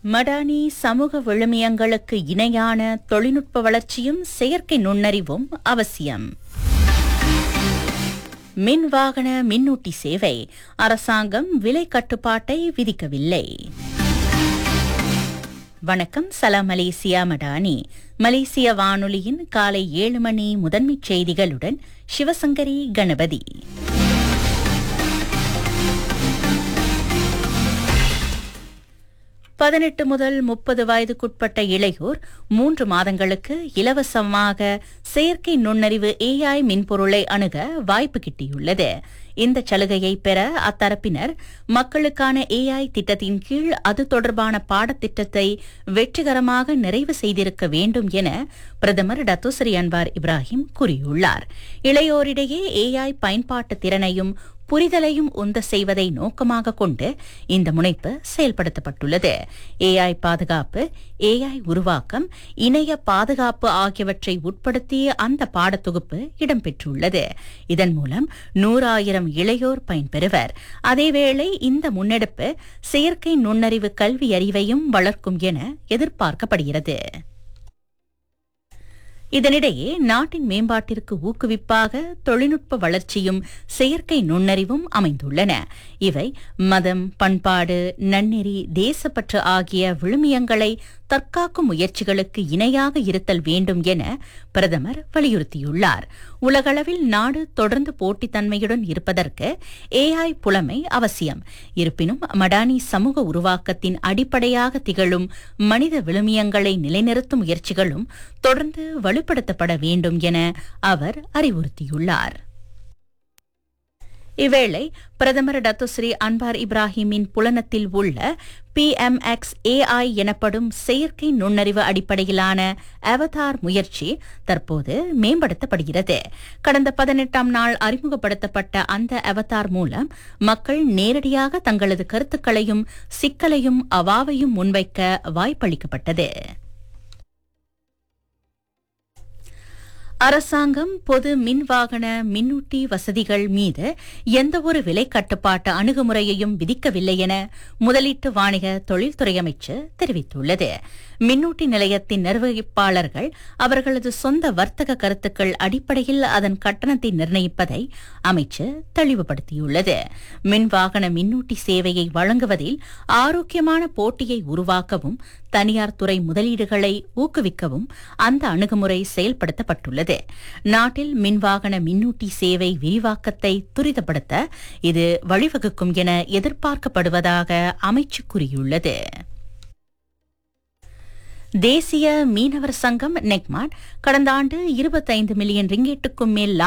மடானி சமூக விழுமியங்களுக்கு இணையான தொழில்நுட்ப வளர்ச்சியும் செயற்கை நுண்ணறிவும் அவசியம் மின் வாகன மின்னூட்டி சேவை அரசாங்கம் விலை கட்டுப்பாட்டை விதிக்கவில்லை வணக்கம் சலாம் மலேசியா மடானி மலேசிய வானொலியின் காலை ஏழு மணி முதன்மைச் செய்திகளுடன் சிவசங்கரி கணபதி பதினெட்டு முதல் முப்பது வயதுக்குட்பட்ட இளையோர் மூன்று மாதங்களுக்கு இலவசமாக செயற்கை நுண்ணறிவு ஏஐ மின்பொருளை அணுக வாய்ப்பு கிட்டியுள்ளது இந்த சலுகையை பெற அத்தரப்பினர் மக்களுக்கான ஏஐ திட்டத்தின் கீழ் அது தொடர்பான பாடத்திட்டத்தை வெற்றிகரமாக நிறைவு செய்திருக்க வேண்டும் என பிரதமர் டத்துஸ்ரீ அன்வார் இப்ராஹிம் கூறியுள்ளார் இளையோரிடையே ஏஐ பயன்பாட்டு திறனையும் புரிதலையும் உந்த செய்வதை நோக்கமாக கொண்டு இந்த முனைப்பு செயல்படுத்தப்பட்டுள்ளது ஏஐ பாதுகாப்பு ஏஐ உருவாக்கம் இணைய பாதுகாப்பு ஆகியவற்றை உட்படுத்திய அந்த பாடத்தொகுப்பு இடம்பெற்றுள்ளது இதன் மூலம் நூறாயிரம் இளையோர் பயன்பெறுவர் அதேவேளை இந்த முன்னெடுப்பு செயற்கை நுண்ணறிவு கல்வி அறிவையும் வளர்க்கும் என எதிர்பார்க்கப்படுகிறது இதனிடையே நாட்டின் மேம்பாட்டிற்கு ஊக்குவிப்பாக தொழில்நுட்ப வளர்ச்சியும் செயற்கை நுண்ணறிவும் அமைந்துள்ளன இவை மதம் பண்பாடு நன்னெறி தேசப்பற்று ஆகிய விழுமியங்களை தற்காக்கும் முயற்சிகளுக்கு இணையாக இருத்தல் வேண்டும் என பிரதமர் வலியுறுத்தியுள்ளார் உலகளவில் நாடு தொடர்ந்து போட்டித்தன்மையுடன் இருப்பதற்கு ஏஐ புலமை அவசியம் இருப்பினும் மடானி சமூக உருவாக்கத்தின் அடிப்படையாக திகழும் மனித விழுமியங்களை நிலைநிறுத்தும் முயற்சிகளும் தொடர்ந்து வலுப்படுத்தப்பட வேண்டும் என அவர் அறிவுறுத்தியுள்ளார் இவ்வேளை பிரதமர் டத்துஸ்ரீ அன்வார் இப்ராஹிமின் புலனத்தில் உள்ள பிஎம்எக்ஸ் ஏஐ எனப்படும் செயற்கை நுண்ணறிவு அடிப்படையிலான அவதார் முயற்சி தற்போது மேம்படுத்தப்படுகிறது கடந்த பதினெட்டாம் நாள் அறிமுகப்படுத்தப்பட்ட அந்த அவதார் மூலம் மக்கள் நேரடியாக தங்களது கருத்துக்களையும் சிக்கலையும் அவாவையும் முன்வைக்க வாய்ப்பளிக்கப்பட்டது அரசாங்கம் பொது மின் வாகன மின்னூட்டி வசதிகள் மீது எந்தவொரு விலை கட்டுப்பாட்டு அணுகுமுறையையும் விதிக்கவில்லை என முதலீட்டு வாணிக தொழில்துறை அமைச்சர் தெரிவித்துள்ளது மின்னூட்டி நிலையத்தின் நிர்வகிப்பாளர்கள் அவர்களது சொந்த வர்த்தக கருத்துக்கள் அடிப்படையில் அதன் கட்டணத்தை நிர்ணயிப்பதை அமைச்சர் தெளிவுபடுத்தியுள்ளது மின் வாகன மின்னூட்டி சேவையை வழங்குவதில் ஆரோக்கியமான போட்டியை உருவாக்கவும் தனியார் துறை முதலீடுகளை ஊக்குவிக்கவும் அந்த அணுகுமுறை செயல்படுத்தப்பட்டுள்ளது நாட்டில் மின்வாகன மின்னூட்டி சேவை விரிவாக்கத்தை துரிதப்படுத்த இது வழிவகுக்கும் என எதிர்பார்க்கப்படுவதாக அமைச்சு கூறியுள்ளது தேசிய மீனவர் சங்கம் நெக்மாட் கடந்த ஆண்டு இருபத்தைந்து மில்லியன் ரிங்கெட்டுக்கும் மேல்